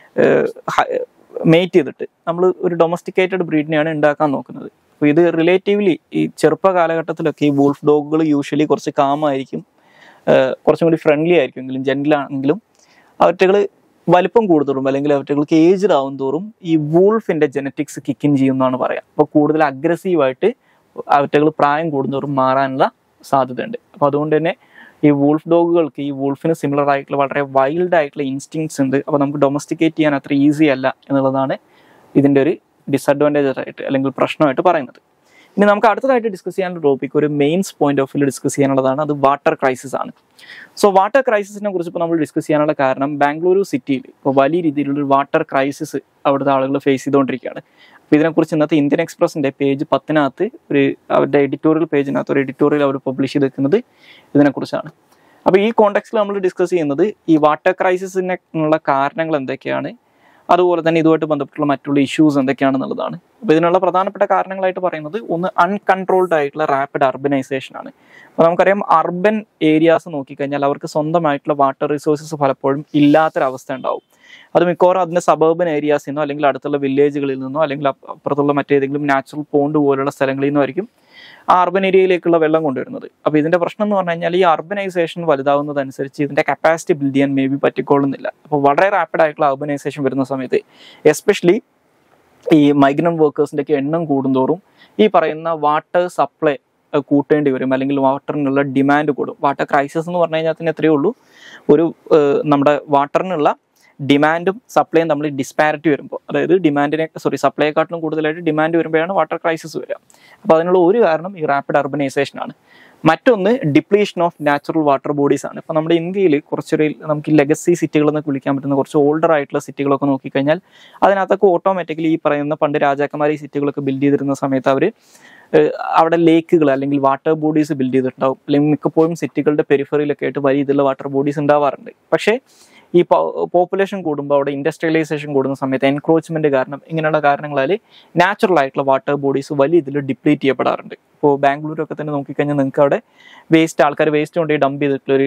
[SPEAKER 1] മേറ്റ് ചെയ്തിട്ട് നമ്മൾ ഒരു ഡൊമസ്റ്റിക്കേറ്റഡ് ബ്രീഡിനെയാണ് ഉണ്ടാക്കാൻ നോക്കുന്നത് അപ്പോൾ ഇത് റിലേറ്റീവ്ലി ഈ ചെറുപ്പ കാലഘട്ടത്തിലൊക്കെ ഈ വൂൾഫ് ഡോഗുകൾ യൂഷ്വലി കുറച്ച് കാമായിരിക്കും കുറച്ചും കൂടി ഫ്രണ്ട്ലി ആയിരിക്കും എങ്കിലും ജെന്റിലാണെങ്കിലും അവറ്റകൾ വലിപ്പം കൂടുതലും അല്ലെങ്കിൽ അവറ്റകൾക്ക് ഏജ്ഡ് ആവും തോറും ഈ വൂൾഫിന്റെ ജനറ്റിക്സ് കിക്കിൻ ചെയ്യും എന്നാണ് പറയാം അപ്പോൾ കൂടുതൽ അഗ്രസീവായിട്ട് അവറ്റകൾ പ്രായം കൂടുന്തോറും മാറാനുള്ള സാധ്യതയുണ്ട് അപ്പോൾ അതുകൊണ്ട് തന്നെ ഈ വൂൾഫ് ഡോഗുകൾക്ക് ഈ വൂൾഫിന് സിമിലർ ആയിട്ടുള്ള വളരെ വൈൽഡ് ആയിട്ടുള്ള ഇൻസ്റ്റിങ്സ് ഉണ്ട് അപ്പോൾ നമുക്ക് ഡൊമസ്റ്റിക്കേറ്റ് ചെയ്യാൻ അത്ര ഈസി അല്ല എന്നുള്ളതാണ് ഇതിൻ്റെ ഒരു ഡിസഡ്വാൻറ്റേജ് ആയിട്ട് അല്ലെങ്കിൽ പ്രശ്നമായിട്ട് പറയുന്നത് ഇനി നമുക്ക് അടുത്തതായിട്ട് ഡിസ്കസ് ചെയ്യാനുള്ള ടോപ്പിക് ഒരു mains point of view discuss ചെയ്യാനുള്ളതാണ് അത് വാട്ടർ ക്രൈസിസ് ആണ് സോ വാട്ടർ ക്രൈസിസിനെ കുറിച്ച് ഇപ്പോൾ നമ്മൾ ഡിസ്കസ് ചെയ്യാനുള്ള കാരണം ബാംഗ്ലൂരു സിറ്റിയിൽ ഇപ്പോൾ വലിയ രീതിയിലുള്ള ഒരു വാട്ടർ ക്രൈസിസ് അവിടുത്തെ ആളുകൾ ഫേസ് ചെയ്തുകൊണ്ടിരിക്കുകയാണ് അപ്പോൾ ഇതിനെക്കുറിച്ച് ഇന്നത്തെ ഇന്ത്യൻ എക്സ്പ്രസിന്റെ പേജ് പത്തിനകത്ത് ഒരു അവരുടെ എഡിറ്റോറിയൽ പേജിനകത്ത് ഒരു എഡിറ്റോറിയൽ അവർ പബ്ലിഷ് ചെയ്തിരിക്കുന്നത് ഇതിനെക്കുറിച്ചാണ് അപ്പോൾ ഈ കോണ്ടെക്സ്റ്റിൽ നമ്മൾ ഡിസ്കസ് ചെയ്യുന്നത് ഈ വാട്ടർ ക്രൈസിസിനെ ഉള്ള കാരണങ്ങൾ എന്തൊക്കെയാണ് അതുപോലെ തന്നെ ഇതുമായിട്ട് ബന്ധപ്പെട്ടുള്ള മറ്റുള്ള ഇഷ്യൂസ് എന്തൊക്കെയാണെന്നുള്ളതാണ് അപ്പോൾ ഇതിനുള്ള പ്രധാനപ്പെട്ട കാരണങ്ങളായിട്ട് പറയുന്നത് ഒന്ന് അൺകൺട്രോൾഡ് ആയിട്ടുള്ള റാപ്പിഡ് അർബനൈസേഷൻ ആണ് അപ്പോൾ നമുക്കറിയാം അർബൻ ഏരിയാസ് നോക്കിക്കഴിഞ്ഞാൽ അവർക്ക് സ്വന്തമായിട്ടുള്ള വാട്ടർ റിസോഴ്സസ് പലപ്പോഴും ഇല്ലാത്തൊരവസ്ഥ ഉണ്ടാവും അത് മിക്കവാറും അതിന്റെ സബർബൻ ഏരിയാസിൽ നിന്നോ അല്ലെങ്കിൽ അടുത്തുള്ള വില്ലേജുകളിൽ നിന്നോ അല്ലെങ്കിൽ അപ്പ- അപ്പുറത്തുള്ള മറ്റേതെങ്കിലും നാച്ചുറൽ പോണ്ട് പോലുള്ള സ്ഥലങ്ങളിൽ നിന്നോ ആയിരിക്കും ആ അർബൻ ഏരിയയിലേക്കുള്ള വെള്ളം കൊണ്ടുവരുന്നത് അപ്പോൾ ഇതിന്റെ പ്രശ്നം എന്ന് പറഞ്ഞു കഴിഞ്ഞാൽ ഈ അർബനൈസേഷൻ വലുതാവുന്നതനുസരിച്ച് ഇതിന്റെ കപ്പാസിറ്റി ബിൽഡ് ചെയ്യാൻ മേ ബി പറ്റിക്കൊള്ളുന്നില്ല അപ്പോൾ വളരെ റാപ്പിഡ് ആയിട്ടുള്ള അർബനൈസേഷൻ വരുന്ന സമയത്ത് എസ്പെഷ്യലി ഈ മൈഗ്രന്റ് വർക്കേഴ്സിന്റെ ഒക്കെ എണ്ണം കൂടുന്തോറും ഈ പറയുന്ന വാട്ടർ സപ്ലൈ കൂട്ടേണ്ടി വരും അല്ലെങ്കിൽ വാട്ടറിനുള്ള ഡിമാൻഡ് കൂടും വാട്ടർ ക്രൈസിസ് എന്ന് പറഞ്ഞു കഴിഞ്ഞാൽ തന്നെ എത്രയേ ഉള്ളൂ ഒരു ഏഹ്, നമ്മുടെ വാട്ടറിനുള്ള ഡിമാൻഡും സപ്ലൈയും തമ്മിൽ ഡിസ്പാരിറ്റി വരുമ്പോൾ അതായത് ഡിമാൻഡിനെ സോറി സപ്ലൈയെക്കാട്ടിലും കൂടുതലായിട്ട് ഡിമാൻഡ് വരുമ്പോഴാണ് വാട്ടർ ക്രൈസിസ് വരിക അപ്പോൾ അതിനുള്ള ഒരു കാരണം ഈ റാപ്പിഡ് അർബനൈസേഷൻ ആണ് മറ്റൊന്ന് depletion of natural water bodies ആണ് ഇപ്പൊ നമ്മുടെ ഇന്ത്യയിൽ കുറച്ചൊരു നമുക്ക് ലെഗസി സിറ്റികൾ എന്നൊക്കെ വിളിക്കാൻ പറ്റുന്ന കുറച്ച് ഓൾഡർ ആയിട്ടുള്ള സിറ്റികളൊക്കെ നോക്കിക്കഴിഞ്ഞാൽ അതിനകത്തൊക്കെ ഓട്ടോമാറ്റിക്കലി ഈ പറയുന്ന പണ്ട് രാജാക്കന്മാർ ഈ സിറ്റികളൊക്കെ ബിൽഡ് ചെയ്തിരുന്ന സമയത്ത് അവർ അവിടെ ലേക്കുകൾ അല്ലെങ്കിൽ വാട്ടർ ബോഡീസ് ബിൽഡ് ചെയ്തിട്ടുണ്ടാവും അല്ലെങ്കിൽ മിക്കപ്പോഴും സിറ്റികളുടെ പെരിഫറിയിലൊക്കെ ആയിട്ട് വലിയ ഇതിലുള്ള വാട്ടർ ബോഡീസ് ഉണ്ടാവാറുണ്ട് പക്ഷേ ഈ പോപ്പുലേഷൻ കൂടുമ്പോൾ അവിടെ ഇൻഡസ്ട്രിയലൈസേഷൻ കൂടുന്ന സമയത്ത് എൻക്രോച്ച്മെന്റ് കാരണം ഇങ്ങനെയുള്ള കാരണങ്ങളാൽ നാച്ചുറൽ ആയിട്ടുള്ള വാട്ടർ ബോഡീസ് വലിയ ഇതിൽ ഡിപ്ലീറ്റ് ചെയ്യപ്പെടാറുണ്ട് ഇപ്പോൾ ബാംഗ്ലൂരൊക്കെ തന്നെ നോക്കിക്കഴിഞ്ഞാൽ നിങ്ങൾക്ക് അവിടെ വേസ്റ്റ് ആൾക്കാർ വേസ്റ്റ് കൊണ്ടുപോയി ഡംപ് ചെയ്തിട്ടുള്ളൊരു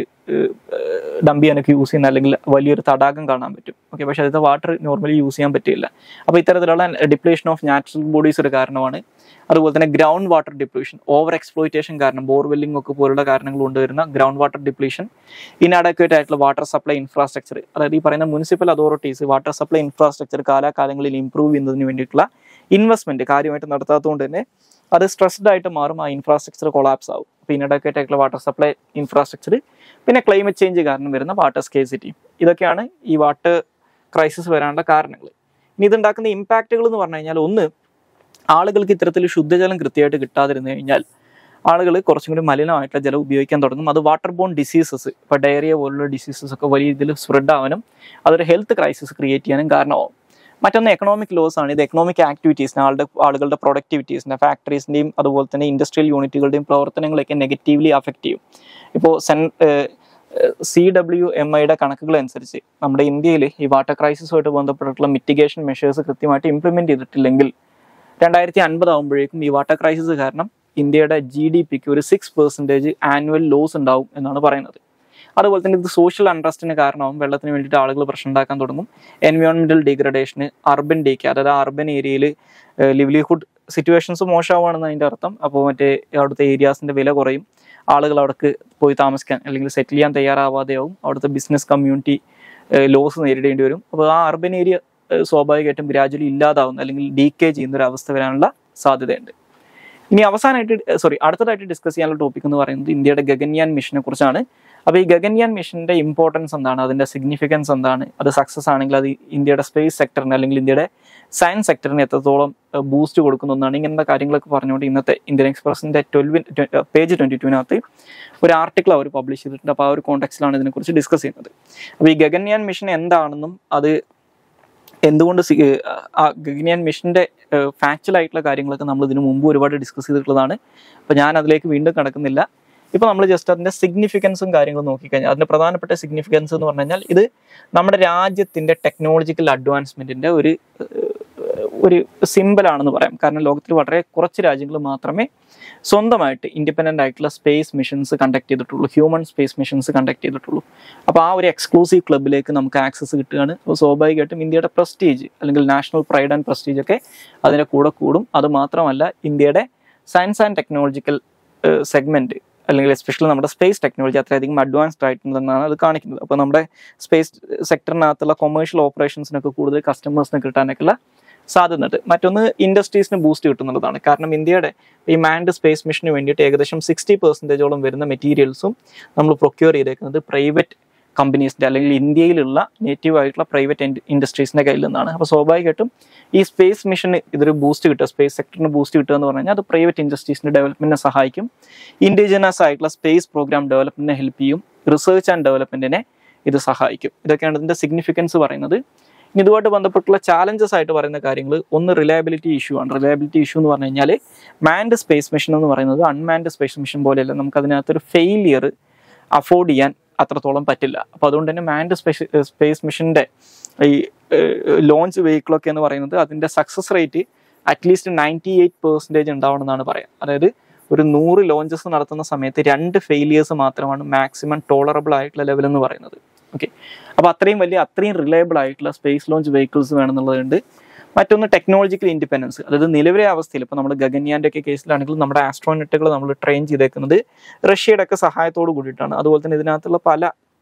[SPEAKER 1] ഡംപ് ചെയ്യാനൊക്കെ യൂസ് ചെയ്യുന്ന അല്ലെങ്കിൽ വലിയൊരു തടാകം കാണാൻ പറ്റും ഓക്കെ പക്ഷെ അതിന്റെ വാട്ടർ നോർമലി യൂസ് ചെയ്യാൻ പറ്റില്ല അപ്പോൾ ഇത്തരത്തിലുള്ള ഡിപ്ലേഷൻ ഓഫ് നാച്ചുറൽ ബോഡീസ് ഒരു കാരണമാണ് അതുപോലെ തന്നെ ground water depletion over exploitation കാരണം ബോർവെല്ലിംഗ് ഒക്കെ പോലുള്ള കാരണങ്ങൾ കൊണ്ടുവരുന്ന ഗ്രൗണ്ട് വാട്ടർ ഡിപ്ലീഷൻ ഇൻഅഡക്വേറ്റ് ആയിട്ടുള്ള വാട്ടർ സപ്ലൈ ഇൻഫ്രാസ്ട്രക്ചർ അതായത് ഈ പറയുന്ന municipal authorities water supply infrastructure കാലാകാലങ്ങളിൽ ഇംപ്രൂവ് ചെയ്യുന്നതിന് വേണ്ടിയിട്ടുള്ള ഇൻവെസ്റ്റ്മെന്റ് കാര്യമായിട്ട് നടത്താത്തതുകൊണ്ട് തന്നെ അത് സ്ട്രെസ്ഡ് ആയിട്ട് മാറും ആ ഇൻഫ്രാസ്ട്രക്ചർ കൊളാപ്സ് ആവും അപ്പോൾ ഇൻഅഡക്വേറ്റ് ആയിട്ടുള്ള വാട്ടർ സപ്ലൈ ഇൻഫ്രാസ്ട്രക്ചർ പിന്നെ ക്ലൈമറ്റ് ചേഞ്ച് കാരണം വരുന്ന വാട്ടർ സ്കേസിറ്റി ഇതൊക്കെയാണ് ഈ വാട്ടർ ക്രൈസിസ് വരാനുള്ള കാരണങ്ങൾ ഇനി ഇതുണ്ടാക്കുന്ന ഇമ്പാക്റ്റുകൾ എന്ന് പറഞ്ഞു കഴിഞ്ഞാൽ ഒന്ന് ആളുകൾക്ക് ഇത്തരത്തിൽ ശുദ്ധജലം കൃത്യമായിട്ട് കിട്ടാതിരുന്നു കഴിഞ്ഞാൽ ആളുകൾ കുറച്ചും കൂടി മലിനമായിട്ടുള്ള ജലം ഉപയോഗിക്കാൻ തുടങ്ങും അത് വാട്ടർ ബോൺ ഡിസീസസ് ഇപ്പോൾ ഡയറിയ പോലുള്ള ഡിസീസസ് ഒക്കെ വലിയ രീതിയിൽ സ്പ്രെഡ് ആവാനും അതൊരു ഹെൽത്ത് ക്രൈസിസ് ക്രിയേറ്റ് ചെയ്യാനും കാരണമാവും മറ്റൊന്ന് എക്കണോമിക് ലോസ് ആണ് ഇത് എക്കണോമിക് ആക്ടിവിറ്റീസിന് ആളുടെ ആളുകളുടെ പ്രൊഡക്ടിവിറ്റീസിനെ ഫാക്ടറീസിന്റെയും അതുപോലെ തന്നെ ഇൻഡസ്ട്രിയൽ യൂണിറ്റുകളുടെയും പ്രവർത്തനങ്ങളെയൊക്കെ നെഗറ്റീവ്ലി അഫക്റ്റ് ചെയ്യും ഇപ്പോൾ സെൻ സി ഡബ്ല്യു എം ഐയുടെ കണക്കുകൾ അനുസരിച്ച് നമ്മുടെ ഇന്ത്യയിൽ ഈ വാട്ടർ ക്രൈസിസുമായിട്ട് ബന്ധപ്പെട്ടിട്ടുള്ള മിറ്റിഗേഷൻ മെഷേഴ്സ് കൃത്യമായിട്ട് ഇംപ്ലിമെന്റ് ചെയ്തിട്ടില്ലെങ്കിൽ രണ്ടായിരത്തി അൻപത് ആകുമ്പോഴേക്കും ഈ വാട്ടർ ക്രൈസിസ് കാരണം ഇന്ത്യയുടെ ജി ഡി പിക്ക് ഒരു സിക്സ് പെർസെൻറ്റേജ് ആനുവൽ ലോസ് ഉണ്ടാവും എന്നാണ് പറയുന്നത് അതുപോലെ തന്നെ ഇത് സോഷ്യൽ അൺട്രസ്റ്റിന് കാരണമാവും വെള്ളത്തിന് വേണ്ടിയിട്ട് ആളുകൾ പ്രശ്നം ഉണ്ടാക്കാൻ തുടങ്ങും എൻവയോൺമെന്റൽ ഡീഗ്രഡേഷന് അർബൻ ഡേക്ക് അതായത് അർബൻ ഏരിയയിൽ ലിവ്ലിഹുഡ് സിറ്റുവേഷൻസ് മോശമാവാണെന്ന് അതിൻ്റെ അർത്ഥം അപ്പോൾ മറ്റേ അവിടുത്തെ ഏരിയാസിന്റെ വില കുറയും ആളുകൾ അവിടേക്ക് പോയി താമസിക്കാൻ അല്ലെങ്കിൽ സെറ്റിൽ ചെയ്യാൻ തയ്യാറാവാതെയാവും അവിടുത്തെ ബിസിനസ് കമ്മ്യൂണിറ്റി ലോസ് നേരിടേണ്ടി വരും അപ്പോൾ ആ അർബൻ ഏരിയ സ്വാഭാവികമായിട്ടും ഗ്രാജുവലി ഇല്ലാതാവുന്ന അല്ലെങ്കിൽ ഡീക്കേ ചെയ്യുന്ന ഒരു അവസ്ഥ വരാനുള്ള സാധ്യതയുണ്ട് ഇനി അവസാനമായിട്ട് സോറി അടുത്തതായിട്ട് ഡിസ്കസ് ചെയ്യാനുള്ള ടോപ്പിക് എന്ന് പറയുന്നത് ഇന്ത്യയുടെ ഗഗൻയാൻ മിഷനെ കുറിച്ചാണ് അപ്പോൾ ഈ ഗഗൻയാൻ മിഷന്റെ ഇമ്പോർട്ടൻസ് എന്താണ് അതിന്റെ സിഗ്നിഫിക്കൻസ് എന്താണ് അത് സക്സസ് ആണെങ്കിൽ അത് ഇന്ത്യയുടെ സ്പേസ് സെക്ടറിന് അല്ലെങ്കിൽ ഇന്ത്യയുടെ സയൻസ് സെക്ടറിന് എത്രത്തോളം ബൂസ്റ്റ് കൊടുക്കുന്ന ഒന്നാണ് ഇങ്ങനത്തെ കാര്യങ്ങളൊക്കെ പറഞ്ഞുകൊണ്ട് ഇന്നത്തെ ഇന്ത്യൻ എക്സ്പ്രസിന്റെ ട്വൽവ് പേജ് ട്വന്റി ടുവിനകത്ത് ഒരു ആർട്ടിക്കിൾ അവർ പബ്ലിഷ് ചെയ്തിട്ടുണ്ട് അപ്പോൾ ആ ഒരു കോണ്ടെക്സ്റ്റിലാണ് ഇതിനെക്കുറിച്ച് ഡിസ്കസ് ചെയ്യുന്നത് അപ്പോൾ ഈ ഗഗൻയാൻ മിഷൻ എന്താണെന്നും അത് എന്തുകൊണ്ട് സി- ഏഹ് ആ ഗഗനിയാൻ മിഷന്റെ ഫാക്ച്വൽ ആയിട്ടുള്ള കാര്യങ്ങളൊക്കെ നമ്മൾ ഇതിനു മുമ്പ് ഒരുപാട് ഡിസ്കസ് ചെയ്തിട്ടുള്ളതാണ് അപ്പോൾ ഞാൻ അതിലേക്ക് വീണ്ടും കടക്കുന്നില്ല ഇപ്പോൾ നമ്മൾ ജസ്റ്റ് അതിന്റെ സിഗ്നിഫിക്കൻസും കാര്യങ്ങളും നോക്കിക്കഴിഞ്ഞാൽ അതിന്റെ പ്രധാനപ്പെട്ട സിഗ്നിഫിക്കൻസ് എന്ന് പറഞ്ഞു കഴിഞ്ഞാൽ ഇത് നമ്മുടെ രാജ്യത്തിന്റെ ടെക്നോളജിക്കൽ അഡ്വാൻസ്മെന്റിന്റെ ഒരു ഏഹ്, ഒരു സിമ്പിൾ ആണെന്ന് പറയാം കാരണം ലോകത്തിൽ വളരെ കുറച്ച് രാജ്യങ്ങൾ മാത്രമേ സ്വന്തമായിട്ട് ഇൻഡിപെൻഡന്റ് ആയിട്ടുള്ള സ്പേസ് മിഷൻസ് കണ്ടക്ട് ചെയ്തിട്ടുള്ളൂ ഹ്യൂമൻ സ്പേസ് മിഷൻസ് കണ്ടക്ട് ചെയ്തിട്ടുള്ളൂ അപ്പോൾ ആ ഒരു എക്സ്ക്ലൂസീവ് ക്ലബിലേക്ക് നമുക്ക് ആക്സസ് കിട്ടുകയാണ് അപ്പോൾ സ്വാഭാവികമായിട്ടും ഇന്ത്യയുടെ പ്രസ്റ്റീജ് അല്ലെങ്കിൽ നാഷണൽ പ്രൈഡ് ആൻഡ് പ്രസ്റ്റീജ് ഒക്കെ അതിൻ്റെ കൂടെ കൂടും അത് മാത്രമല്ല ഇന്ത്യയുടെ സയൻസ് ആൻഡ് ടെക്നോളജിക്കൽ സെഗ്മെന്റ് അല്ലെങ്കിൽ എസ്പെഷ്യലി നമ്മുടെ സ്പേസ് ടെക്നോളജി അത്രയധികം അഡ്വാൻസ്ഡ് ആയിട്ടുണ്ടെന്നാണ് അത് കാണിക്കുന്നത് അപ്പോൾ നമ്മുടെ സ്പേസ് സെക്ടറിനകത്തുള്ള കൊമേഴ്ഷ്യൽ ഓപ്പറേഷൻസിനൊക്കെ കൂടുതൽ കസ്റ്റമേഴ്സിന് കിട്ടാനൊക്കെയുള്ള സാധ്യതയുണ്ട് മറ്റൊന്ന് ഇൻഡസ്ട്രീസിന് ബൂസ്റ്റ് കിട്ടുന്നുള്ളതാണ് കാരണം ഇന്ത്യയുടെ ഈ മാൻഡ് സ്പേസ് മിഷന് വേണ്ടിയിട്ട് ഏകദേശം സിക്സ്റ്റി പെർസെൻറ്റേജോളം വരുന്ന മെറ്റീരിയൽസും നമ്മൾ പ്രൊക്യൂർ ചെയ്തേക്കുന്നത് പ്രൈവറ്റ് കമ്പനീസിൻ്റെ അല്ലെങ്കിൽ ഇന്ത്യയിലുള്ള നേറ്റീവ് ആയിട്ടുള്ള പ്രൈവറ്റ് ഇൻഡസ്ട്രീസിൻ്റെ കയ്യിൽ നിന്നാണ് അപ്പോൾ സ്വാഭാവികമായിട്ടും ഈ സ്പേസ് മിഷന് ഇതൊരു ബൂസ്റ്റ് കിട്ടുക സ്പേസ് സെക്ടറിന് ബൂസ്റ്റ് കിട്ടുക എന്ന് പറഞ്ഞു കഴിഞ്ഞാൽ അത് പ്രൈവറ്റ് ഇൻഡസ്ട്രീസിൻ്റെ ഡെവലപ്മെന്റിനെ സഹായിക്കും ഇൻഡിജിനസ് ആയിട്ടുള്ള സ്പേസ് പ്രോഗ്രാം ഡെവലപ്മെന്റിനെ ഹെൽപ്പ് ചെയ്യും റിസർച്ച് ആൻഡ് ഡെവലപ്മെന്റിനെ ഇത് സഹായിക്കും ഇതൊക്കെയാണ് ഇതിന്റെ സിഗ്നിഫിക്കൻസ് പറയുന്നത് ഇനി ഇതുമായിട്ട് ബന്ധപ്പെട്ടുള്ള ചാലഞ്ചസ് ആയിട്ട് പറയുന്ന കാര്യങ്ങൾ ഒന്ന് റിലയബിലിറ്റി ഇഷ്യൂ ആണ് റിലയബിലിറ്റി ഇഷ്യൂ എന്ന് പറഞ്ഞു കഴിഞ്ഞാൽ മാൻഡ് സ്പേസ് മിഷൻ എന്ന് പറയുന്നത് അൺമാൻഡ് സ്പേസ് മിഷൻ പോലെയല്ല നമുക്ക് അതിനകത്തൊരു ഫെയിലിയർ അഫോർഡ് ചെയ്യാൻ അത്രത്തോളം പറ്റില്ല അപ്പോൾ അതുകൊണ്ട് തന്നെ മാൻഡ് സ്പേസ് സ്പേസ് മിഷന്റെ ഈ ലോഞ്ച് വെഹിക്കിളൊക്കെ എന്ന് പറയുന്നത് അതിന്റെ success rate at least ninety eight percentage ഉണ്ടാവണമെന്നാണ് പറയാം അതായത് ഒരു നൂറ് ലോഞ്ചസ് നടത്തുന്ന സമയത്ത് രണ്ട് ഫെയിലിയേഴ്സ് മാത്രമാണ് മാക്സിമം ടോളറബിൾ ആയിട്ടുള്ള ലെവൽ എന്ന് പറയുന്നത് ഓക്കെ അപ്പോൾ അത്രയും വലിയ അത്രയും റിലയബിൾ ആയിട്ടുള്ള സ്പേസ് ലോഞ്ച് വെഹിക്കിൾസ് വേണമെന്നുള്ളതുണ്ട് മറ്റൊന്ന് ടെക്നോളജിക്കൽ ഇൻഡിപെൻഡൻസ് അതായത് നിലവിലെ അവസ്ഥയിൽ ഇപ്പോൾ നമ്മുടെ ഗഗൻയാൻ്റെ ഒക്കെ കേസിലാണെങ്കിൽ നമ്മുടെ ആസ്ട്രോനെറ്റുകൾ നമ്മൾ ട്രെയിൻ ചെയ്തേക്കുന്നത് റഷ്യയുടെ ഒക്കെ സഹായത്തോട് കൂടിയിട്ടാണ് അതുപോലെ തന്നെ ഇതിനകത്തുള്ള പല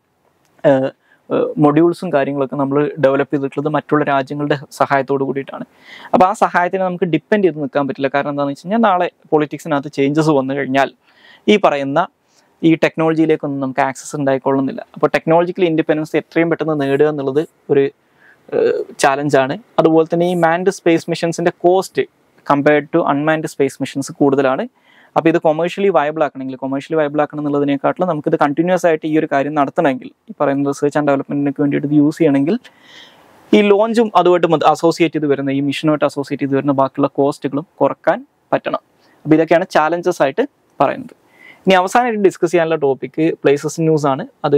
[SPEAKER 1] മൊഡ്യൂൾസും കാര്യങ്ങളൊക്കെ നമ്മൾ ഡെവലപ്പ് ചെയ്തിട്ടുള്ളത് മറ്റുള്ള രാജ്യങ്ങളുടെ സഹായത്തോട് കൂടിയിട്ടാണ് അപ്പോൾ ആ സഹായത്തിന് നമുക്ക് ഡിപ്പെൻഡ് ചെയ്ത് നിൽക്കാൻ പറ്റില്ല കാരണം എന്താണെന്ന് വെച്ച് കഴിഞ്ഞാൽ നാളെ പൊളിറ്റിക്സിനകത്ത് ചേഞ്ചസ് വന്നു കഴിഞ്ഞാൽ ഈ പറയുന്ന ഈ ടെക്നോളജിയിലേക്കൊന്നും നമുക്ക് ആക്സസ് ഉണ്ടായിക്കൊള്ളുന്നില്ല അപ്പോൾ ടെക്നോളജിക്കൽ ഇൻഡിപെൻഡൻസ് എത്രയും പെട്ടെന്ന് നേടുക എന്നുള്ളത് ഒരു ചാലഞ്ചാണ് അതുപോലെ തന്നെ ഈ മാൻഡ് സ്പേസ് മിഷൻസിന്റെ cost compared to unmanned space missions കൂടുതലാണ് അപ്പോൾ ഇത് കൊമേഴ്ഷ്യലി വയബിൾ ആക്കണമെങ്കിൽ കൊമേഴ്ഷ്യലി വയബിൾ ആക്കണം എന്നുള്ളതിനെക്കാട്ടിലും നമുക്കിത് കണ്ടിന്യൂസ് ആയിട്ട് ഈ ഒരു കാര്യം നടത്തണമെങ്കിൽ ഈ പറയുന്ന റിസർച്ച് ആൻഡ് ഡെവലപ്മെന്റിനൊക്കെ വേണ്ടിയിട്ട് ഇത് യൂസ് ചെയ്യണമെങ്കിൽ ഈ ലോഞ്ചും അതുമായിട്ട് അസോസിയേറ്റ് ചെയ്ത് വരുന്ന ഈ മിഷനുമായിട്ട് അസോസിയേറ്റ് ചെയ്ത് വരുന്ന ബാക്കിയുള്ള കോസ്റ്റുകളും കുറക്കാൻ പറ്റണം അപ്പോൾ ഇതൊക്കെയാണ് ചാലഞ്ചസ് ആയിട്ട് പറയുന്നത് ഇനി അവസാനമായിട്ട് ഡിസ്കസ് ചെയ്യാനുള്ള ടോപ്പിക്ക് പ്ലേസസ് ന്യൂസ് ആണ് അത്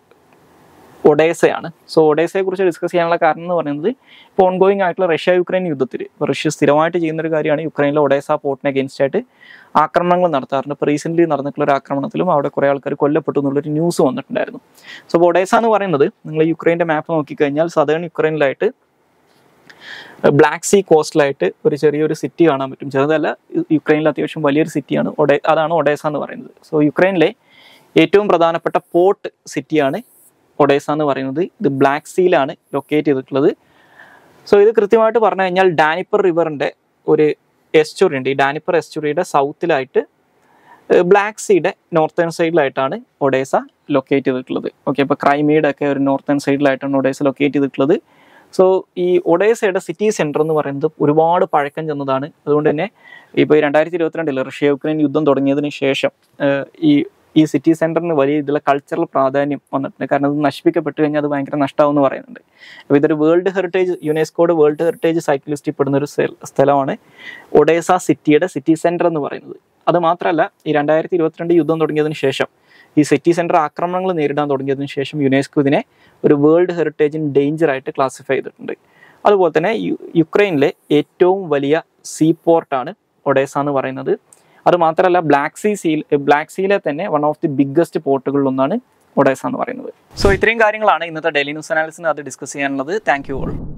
[SPEAKER 1] ഒഡേസയാണ് സോ ഒഡേസയെ കുറിച്ച് ഡിസ്കസ് ചെയ്യാനുള്ള കാരണം എന്ന് പറയുന്നത് ഇപ്പോൾ ഓൺഗോയിങ് ആയിട്ടുള്ള റഷ്യ യുക്രൈൻ യുദ്ധത്തിൽ റഷ്യ സ്ഥിരമായിട്ട് ചെയ്യുന്ന ഒരു കാര്യമാണ് യുക്രൈനിലെ ഒഡേസ പോർട്ടിനെ അഗേൻസ്റ്റ് ആയിട്ട് ആക്രമണങ്ങൾ നടത്താറുണ്ട് ഇപ്പോൾ റീസെന്റ് നടന്നിട്ടുള്ള ഒരു ആക്രമണത്തിലും അവിടെ കുറേ ആൾക്കാർ കൊല്ലപ്പെട്ടു എന്നുള്ളൊരു ന്യൂസ് വന്നിട്ടുണ്ടായിരുന്നു സോ അപ്പോൾ ഒഡേസ എന്ന് പറയുന്നത് നിങ്ങൾ യുക്രൈൻ്റെ മാപ്പ് നോക്കിക്കഴിഞ്ഞാൽ സദേൺ യുക്രൈനിലായിട്ട് ബ്ലാക്ക് സീ കോസ്റ്റിലായിട്ട് ഒരു ചെറിയൊരു സിറ്റി കാണാൻ പറ്റും ചെറുതല്ല യു- യുക്രൈനിൽ അത്യാവശ്യം വലിയൊരു സിറ്റിയാണ് ഒഡേ അതാണ് ഒഡേസ എന്ന് പറയുന്നത് സോ യുക്രൈനിലെ ഏറ്റവും പ്രധാനപ്പെട്ട പോർട്ട് സിറ്റിയാണ് ഒഡേസ എന്ന് പറയുന്നത് ഇത് ബ്ലാക്ക് സീലാണ് ലൊക്കേറ്റ് ചെയ്തിട്ടുള്ളത് സോ ഇത് കൃത്യമായിട്ട് പറഞ്ഞു കഴിഞ്ഞാൽ ഡാനിപ്പർ റിവറിന്റെ ഒരു എസ്റ്റുറി ഉണ്ട് ഈ ഡാനിപ്പർ എസ്റ്റുറിയുടെ സൗത്തിലായിട്ട് ബ്ലാക്ക് സീയുടെ നോർത്തേൺ സൈഡിലായിട്ടാണ് ഒഡേസ ലൊക്കേറ്റ് ചെയ്തിട്ടുള്ളത് ഓക്കെ അപ്പോൾ ക്രൈമിയുടെ ഒക്കെ ഒരു നോർത്തേൺ സൈഡിലായിട്ടാണ് ഒഡേസ ലൊക്കേറ്റ് ചെയ്തിട്ടുള്ളത് സോ ഈ ഒഡേസയുടെ സിറ്റി സെന്റർ എന്ന് പറയുന്നത് ഒരുപാട് പഴക്കം ചെന്നതാണ് അതുകൊണ്ട് തന്നെ ഇപ്പോൾ ഈ രണ്ടായിരത്തി ഇരുപത്തിരണ്ടിൽ റഷ്യ യുക്രൈൻ യുദ്ധം തുടങ്ങിയതിന് ശേഷം ഏഹ്, ഈ ഈ സിറ്റി സെന്ററിന് വലിയ ഇതിലുള്ള കൾച്ചറൽ പ്രാധാന്യം വന്നിട്ടുണ്ട് കാരണം അത് നശിപ്പിക്കപ്പെട്ട് കഴിഞ്ഞാൽ അത് ഭയങ്കര നഷ്ടമാവെന്ന് പറയുന്നുണ്ട് അപ്പോൾ ഇതൊരു വേൾഡ് ഹെറിറ്റേജ് യുനെസ്കോയുടെ വേൾഡ് ഹെറിറ്റേജ് സൈറ്റ് ലിസ്റ്റിൽ പെടുന്ന ഒരു സ്ഥല- സ്ഥലമാണ് ഒഡേസ സിറ്റിയുടെ സിറ്റി സെന്റർ എന്ന് പറയുന്നത് അത് മാത്രമല്ല ഈ രണ്ടായിരത്തി ഇരുപത്തിരണ്ട് യുദ്ധം തുടങ്ങിയതിന് ശേഷം ഈ സിറ്റി സെന്റർ ആക്രമണങ്ങൾ നേരിടാൻ തുടങ്ങിയതിന് ശേഷം യുനെസ്കോ ഇതിനെ ഒരു വേൾഡ് ഹെറിറ്റേജ് ഇൻ ഡേഞ്ചർ ആയിട്ട് ക്ലാസിഫൈ ചെയ്തിട്ടുണ്ട് അതുപോലെ തന്നെ യു- യുക്രൈനിലെ ഏറ്റവും വലിയ സീ പോർട്ടാണ് ഒഡേസ എന്ന് പറയുന്നത് അത് മാത്രമല്ല ബ്ലാക്ക് സീ സീൽ ബ്ലാക്ക് സീയിലെ തന്നെ വൺ ഓഫ് ദി ബിഗ്ഗസ്റ്റ് പോർട്ടുകളിലൊന്നാണ് ഒഡേസ എന്ന് പറയുന്നത് സോ ഇത്രയും കാര്യങ്ങളാണ് ഇന്നത്തെ ഡെയിലി ന്യൂസ് അനാലിസിന് അത് ഡിസ്കസ് ചെയ്യാനുള്ളത് താങ്ക് യു ഓൾ